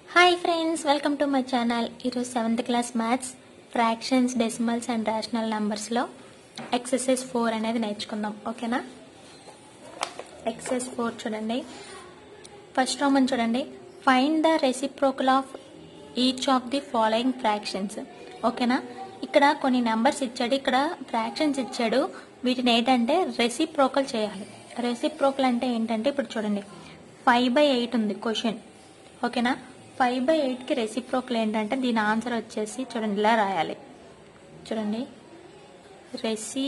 hi friends welcome to my channel ఈరోజు seventh class maths fractions decimals and rational నెంబర్స్లో exercise four అనేది నేర్చుకుందాం ఓకేనా ఎక్సర్సైజ్ ఫోర్ చూడండి ఫస్ట్ రోమన్ చూడండి find the reciprocal of each of the following fractions ఓకేనా ఇక్కడ కొన్ని నెంబర్స్ ఇచ్చాడు ఇక్కడ ఫ్రాక్షన్స్ ఇచ్చాడు వీటిని ఏంటంటే రెసిప్రోకల్ చేయాలి రెసిప్రోకల్ అంటే ఏంటంటే ఇప్పుడు చూడండి ఫైవ్ బై ఎయిట్ ఉంది క్వశ్చన్ ఓకేనా ఫైవ్ బై ఎయిట్కి రెసిప్రోకల్ ఏంటంటే దీని ఆన్సర్ వచ్చేసి చూడండి ఇలా రాయాలి చూడండి రెసి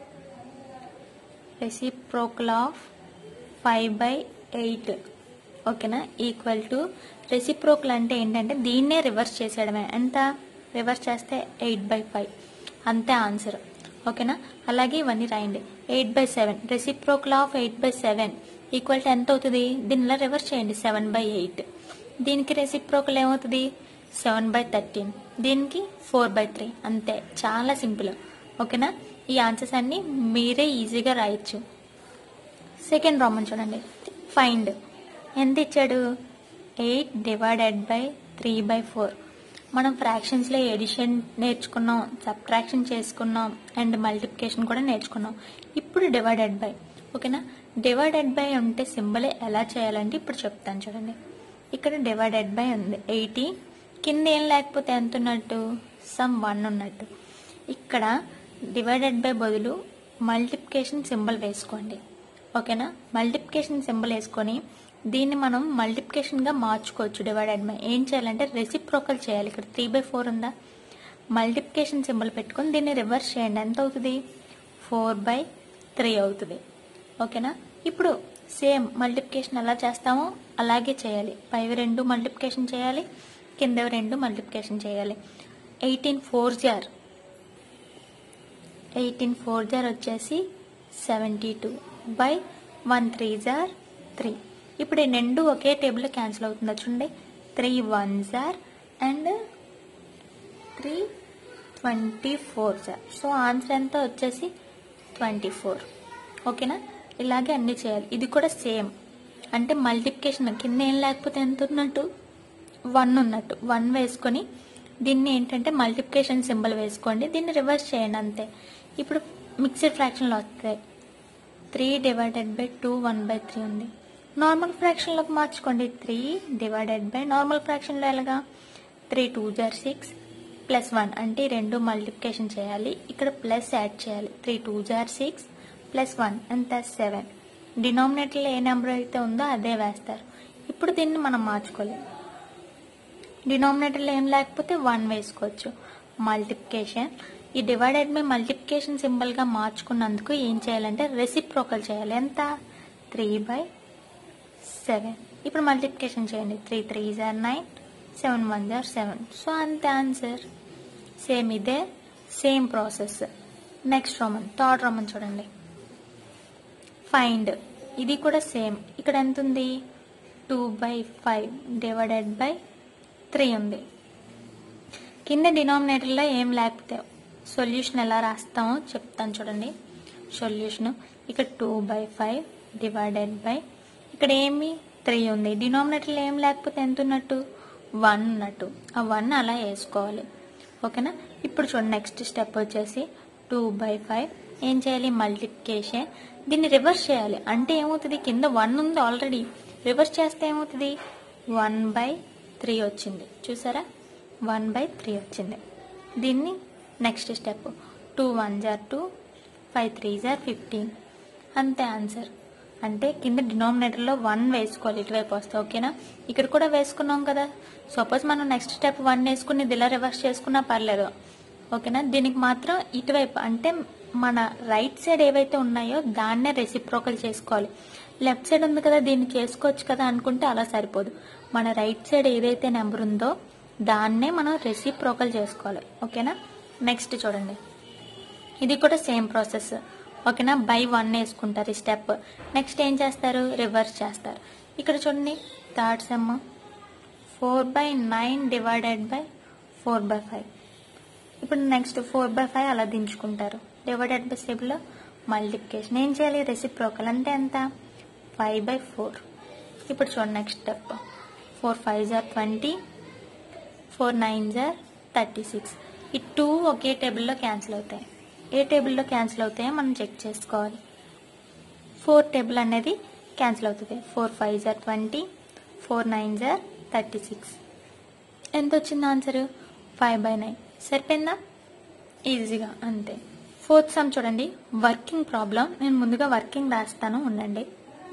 reciprocal of five by eight ఓకేనా ఈక్వల్ టు రెసిప్రోకల్ అంటే ఏంటంటే దీన్నే రివర్స్ చేసేయడమే ఎంత రివర్స్ చేస్తే ఎయిట్ బై ఫైవ్ అంతే ఆన్సర్ ఓకేనా అలాగే ఇవన్నీ రాయండి eight by seven reciprocal of eight by seven equal to ఎంత అవుతుంది దీనిలో రివర్స్ చేయండి సెవెన్ బై ఎయిట్ దీనికి రెసిప్రోకల్ ఏమవుతుంది సెవెన్ బై థర్టీన్ దీనికి ఫోర్ బై త్రీ అంతే చాలా సింపుల్ ఓకేనా ఈ ఆన్సర్స్ అన్ని మీరే ఈజీగా రాయొచ్చు సెకండ్ రామన్ చూడండి ఫైండ్ ఎంత ఇచ్చాడు eight divided by three by four మనం ఫ్రాక్షన్స్లో ఎడిషన్ నేర్చుకున్నాం సబ్ట్రాక్షన్ చేసుకున్నాం అండ్ మల్టిప్లికేషన్ కూడా నేర్చుకున్నాం ఇప్పుడు డివైడెడ్ బై ఓకేనా డివైడెడ్ బై ఉంటే సింబల్ ఎలా చేయాలంటే ఇప్పుడు చెప్తాను చూడండి ఇక్కడ డివైడెడ్ బై ఉంది ఎయిటీ కింద ఏం లేకపోతే ఎంత ఉన్నట్టు సమ్ వన్ ఉన్నట్టు ఇక్కడ డివైడెడ్ బై బదులు మల్టిప్లికేషన్ సింబల్ వేసుకోండి ఓకేనా మల్టిప్లికేషన్ సింబల్ వేసుకొని దీన్ని మనం మల్టిప్లికేషన్గా మార్చుకోవచ్చు డివైడెడ్ బై ఏం చేయాలంటే రెసిప్రోకల్ చేయాలి ఇక్కడ త్రీ బై ఫోర్ ఉందా మల్టిప్లికేషన్ సింబల్ పెట్టుకొని దీన్ని రివర్స్ చేయండి ఎంత అవుతుంది ఫోర్ బై త్రీ అవుతుంది ఓకేనా ఇప్పుడు సేమ్ మల్టిప్లికేషన్ ఎలా చేస్తామో అలాగే చేయాలి పైవి రెండు మల్టిప్లికేషన్ చేయాలి కిందవి రెండు మల్టిప్లికేషన్ చేయాలి ఎయిటీన్ ఫోర్ జార్ ఎయిటీన్ ఫోర్ జార్ వచ్చేసి seventy two by one three జార్ త్రీ ఇప్పుడు ఈ రెండు ఒకే టేబుల్లో క్యాన్సిల్ అవుతుందా చూడండి త్రీ వన్ జార్ అండ్ త్రీ ట్వంటీ ఫోర్ జార్ సో ఆన్సర్ ఎంత వచ్చేసి ట్వంటీ ఫోర్ ఓకేనా ఇలాగే అన్ని చేయాలి ఇది కూడా సేమ్ అంటే మల్టిప్లికేషన్ కింద ఏం లేకపోతే ఎంత ఉన్నట్టు వన్ ఉన్నట్టు వన్ వేసుకొని దీన్ని ఏంటంటే మల్టిప్లికేషన్ సింబల్ వేసుకోండి దీన్ని రివర్స్ చేయండి అంతే ఇప్పుడు మిక్స్డ్ ఫ్రాక్షన్లో వస్తాయి three divided by two one by three ఉంది నార్మల్ ఫ్రాక్షన్లోకి మార్చుకోండి త్రీ డివైడెడ్ బై నార్మల్ ఫ్రాక్షన్లో ఎలాగా త్రీ టూ జార్ సిక్స్ ప్లస్ వన్ అంటే ఈ రెండు మల్టిప్లికేషన్ చేయాలి ఇక్కడ ప్లస్ యాడ్ చేయాలి త్రీ టూ జార్ సిక్స్ ప్లస్ వన్ ఎంత సెవెన్ డినామినేటర్లో ఏ నెంబర్ అయితే ఉందో అదే వేస్తారు ఇప్పుడు దీన్ని మనం మార్చుకోవాలి డినామినేటర్లో ఏం లేకపోతే వన్ వేసుకోవచ్చు మల్టిప్లికేషన్ ఈ డివైడెడ్ బై మల్టిప్లికేషన్ సింబల్గా మార్చుకున్నందుకు ఏం చేయాలంటే రెసిప్రోకల్ చేయాలి ఎంత త్రీ బై సెవెన్ ఇప్పుడు మల్టిప్లికేషన్ చేయండి త్రీ త్రీ జార్ నైన్ సెవెన్ వన్ జార్ సెవెన్ సో అంతే ఆన్సర్ సేమ్ ఇదే same process next Roman third Roman చూడండి ఫైండ్ ఇది కూడా సేమ్ ఇక్కడ ఎంత ఉంది two by five divided by three ఉంది కింద డినామినేటర్లో ఏం లేకపోతే సొల్యూషన్ ఎలా రాస్తామో చెప్తాను చూడండి సొల్యూషన్ ఇక్కడ two by five divided by ఇక్కడ ఏమి త్రీ ఉంది డినామినేటర్లో ఏం లేకపోతే ఎంత ఉన్నట్టు వన్ ఉన్నట్టు ఆ వన్ అలా వేసుకోవాలి ఓకేనా ఇప్పుడు చూడండి నెక్స్ట్ స్టెప్ వచ్చేసి టూ బై ఫైవ్ ఏం చేయాలి మల్టిప్లికేషన్ దీన్ని రివర్స్ చేయాలి అంటే ఏమవుతుంది కింద వన్ ఉంది ఆల్రెడీ రివర్స్ చేస్తే ఏమవుతుంది వన్ బై త్రీ వచ్చింది చూసారా వన్ బై త్రీ వచ్చింది దీన్ని నెక్స్ట్ స్టెప్ టూ వన్ జార్ టూ ఫైవ్ త్రీ జార్ ఫిఫ్టీన్ అంతే ఆన్సర్ అంటే కింద డినామినేటర్లో వన్ వేసుకోవాలి ఇటువైపు వస్తే ఓకేనా ఇక్కడ కూడా వేసుకున్నాం కదా సపోజ్ మనం నెక్స్ట్ స్టెప్ వన్ వేసుకుని ఇది ఇలా రివర్స్ చేసుకున్నా పర్లేదు ఓకేనా దీనికి మాత్రం ఇటువైపు అంటే మన రైట్ సైడ్ ఏవైతే ఉన్నాయో దాన్నే రెసిప్రోకల్ చేసుకోవాలి లెఫ్ట్ సైడ్ ఉంది కదా దీన్ని చేసుకోవచ్చు కదా అనుకుంటే అలా సరిపోదు మన రైట్ సైడ్ ఏదైతే నెంబర్ ఉందో దాన్నే మనం రెసిప్రోకల్ చేసుకోవాలి ఓకేనా నెక్స్ట్ చూడండి ఇది కూడా సేమ్ ప్రాసెస్ ఓకేనా బై వన్ వేసుకుంటారు ఈ స్టెప్ నెక్స్ట్ ఏం చేస్తారు రివర్స్ చేస్తారు ఇక్కడ చూడండి third sum four by nine divided by four by five ఇప్పుడు నెక్స్ట్ ఫోర్ బై ఫైవ్ అలా దించుకుంటారు డివైడెడ్ బై సిబ్లో మల్టిప్లికేషన్ ఏం చేయాలి రెసిప్రోకల్ అంటే ఎంత ఫైవ్ బై ఫోర్ ఇప్పుడు చూడండి నెక్స్ట్ స్టెప్ ఫోర్ ఫైవ్ జార్ ట్వంటీ ఫోర్ నైన్ జార్ థర్టీ సిక్స్ ఈ టూ ఒకే టేబుల్లో క్యాన్సిల్ అవుతాయి ఏ టేబుల్లో క్యాన్సిల్ అవుతాయో మనం చెక్ చేసుకోవాలి ఫోర్ టేబుల్ అనేది క్యాన్సిల్ అవుతుంది ఫోర్ ఫైవ్ జార్ ట్వంటీ ఫోర్ నైన్ జార్ థర్టీ సిక్స్ ఎంత వచ్చింది ఆన్సర్ ఫైవ్ బై నైన్ సరిపోయిందా ఈజీగా అంతే ఫోర్త్ సమ్ చూడండి వర్కింగ్ ప్రాబ్లం నేను ముందుగా వర్కింగ్ రాస్తాను ఉండండి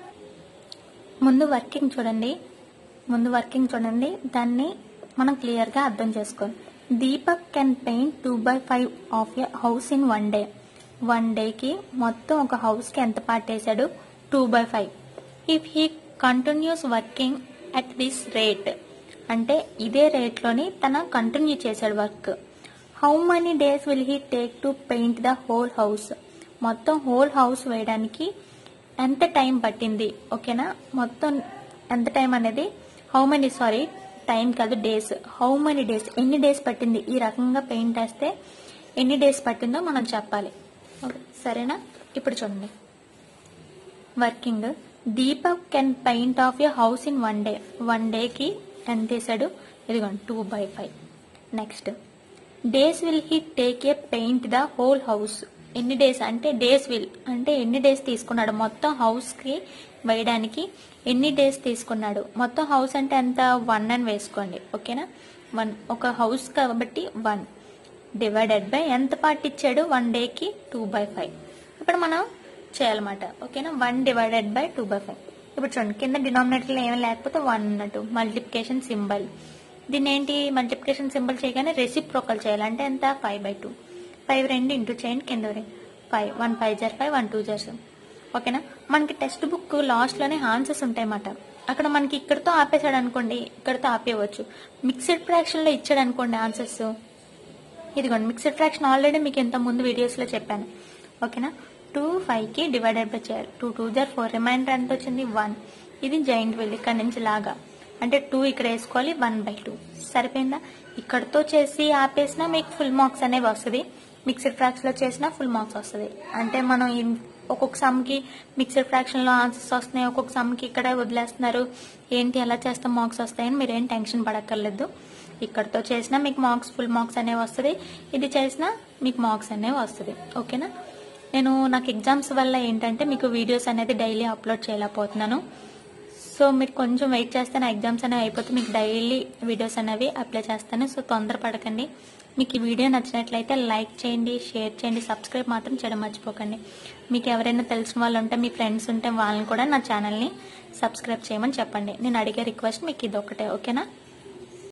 ముందు వర్కింగ్ చూడండి ముందు వర్కింగ్ చూడండి దాన్ని మనం క్లియర్గా అర్థం చేసుకోవాలి Deepak can paint two by five of a house in one day వన్ డేకి మొత్తం ఒక హౌస్కి ఎంత పార్ట్ వేసాడు two by five if he continues working at this rate అంటే ఇదే రేట్లోని తన కంటిన్యూ చేశాడు work how many days will he take to paint the whole house మొత్తం హోల్ హౌస్ వేయడానికి ఎంత టైం పట్టింది ఓకేనా మొత్తం ఎంత టైం అనేది హౌ మెనీ సారీ టైం కాదు డేస్ హౌ మెనీ డేస్ ఎన్ని డేస్ పట్టింది ఈ రకంగా పెయింట్ వేస్తే ఎన్ని డేస్ పట్టిందో మనం చెప్పాలి ఓకే సరేనా ఇప్పుడు చూడండి working Deepak can paint of a house in one day వన్ డేకి ఎంత వేసాడు ఇదిగోండి two by five next days will he take a paint the whole house ఎన్ని డేస్ అంటే డేస్ విల్ అంటే ఎన్ని డేస్ తీసుకున్నాడు మొత్తం హౌస్కి వేయడానికి ఎన్ని డేస్ తీసుకున్నాడు మొత్తం హౌస్ అంటే ఎంత వన్ అని వేసుకోండి ఓకేనా వన్ ఒక హౌస్ కాబట్టి వన్ డివైడెడ్ బై ఎంత పార్ట్ ఇచ్చాడు వన్ డేకి టూ బై ఫైవ్ ఇప్పుడు మనం చేయాలన్నమాట ఓకేనా one divided by two by five ఇప్పుడు చూడండి కింద డినామినేటర్లో ఏమీ లేకపోతే వన్ అన్నట్టు మల్టిప్లికేషన్ సింబల్ దీన్ని ఏంటి మల్టిప్లికేషన్ సింబల్ చేయగానే రెసిప్రోకల్ చేయాలంటే ఎంత ఫైవ్ బై టూ ఫైవ్ రెండు ఇంటూ చేయండి కింద ఫైవ్ వన్ ఫైవ్ జార్ ఫైవ్ వన్ టూ జార్ ఓకేనా మనకి టెక్స్ట్ బుక్ లాస్ట్లోనే ఆన్సర్స్ ఉంటాయన్నమాట అక్కడ మనకి ఇక్కడతో ఆపేశాడు అనుకోండి ఇక్కడతో ఆపేయవచ్చు మిక్స్డ్ ఫ్రాక్షన్లో ఇచ్చాడు అనుకోండి ఆన్సర్స్ ఇదిగోండి మిక్స్డ్ ఫ్రాక్షన్ ఆల్రెడీ మీకు ఇంత ముందు వీడియోస్లో చెప్పాను ఓకేనా టూ ఫైవ్కి డివైడెడ్ బై చేయాలి టూ టూ జార్ ఫోర్ రిమైండర్ ఎంత వచ్చింది వన్ ఇది జాయింట్ విల్ ఇక్కడ నుంచి లాగా అంటే టూ ఇక్కడ వేసుకోవాలి వన్ బై టూ సరిపోయిందా ఇక్కడతో చేసి ఆపేసినా మీకు ఫుల్ మార్క్స్ అనేవి వస్తుంది మిక్స్డ్ ఫ్రాక్షన్లో చేసినా ఫుల్ మార్క్స్ వస్తుంది అంటే మనం ఇన్- ఒక్కొక్క సమ్కి మిక్స్డ్ ఫ్రాక్షన్లో ఆన్సర్స్ వస్తున్నాయి ఒక్కొక్క సమ్కి ఇక్కడే వదిలేస్తున్నారు ఏంటి ఎలా చేస్తే మార్క్స్ వస్తాయని మీరేం టెన్షన్ పడక్కర్లేదు ఇక్కడతో చేసినా మీకు మార్క్స్ ఫుల్ మార్క్స్ అనేవి వస్తుంది ఇది చేసినా మీకు మార్క్స్ అనేవి వస్తుంది ఓకేనా నేను నాకు ఎగ్జామ్స్ వల్ల ఏంటంటే మీకు వీడియోస్ అనేది డైలీ అప్లోడ్ చేయలేకపోతున్నాను సో మీరు కొంచెం వెయిట్ చేస్తే నా ఎగ్జామ్స్ అనేవి అయిపోతే మీకు డైలీ వీడియోస్ అనేవి అప్లై చేస్తాను సో తొందరపడకండి మీకు ఈ వీడియో నచ్చినట్లయితే లైక్ చేయండి షేర్ చేయండి సబ్స్క్రైబ్ మాత్రం చేయడం మర్చిపోకండి మీకు ఎవరైనా తెలిసిన వాళ్ళు ఉంటే మీ ఫ్రెండ్స్ ఉంటే వాళ్ళని కూడా నా ఛానల్ని సబ్స్క్రైబ్ చేయమని చెప్పండి నేను అడిగే రిక్వెస్ట్ మీకు ఇది ఒకటే ఓకేనా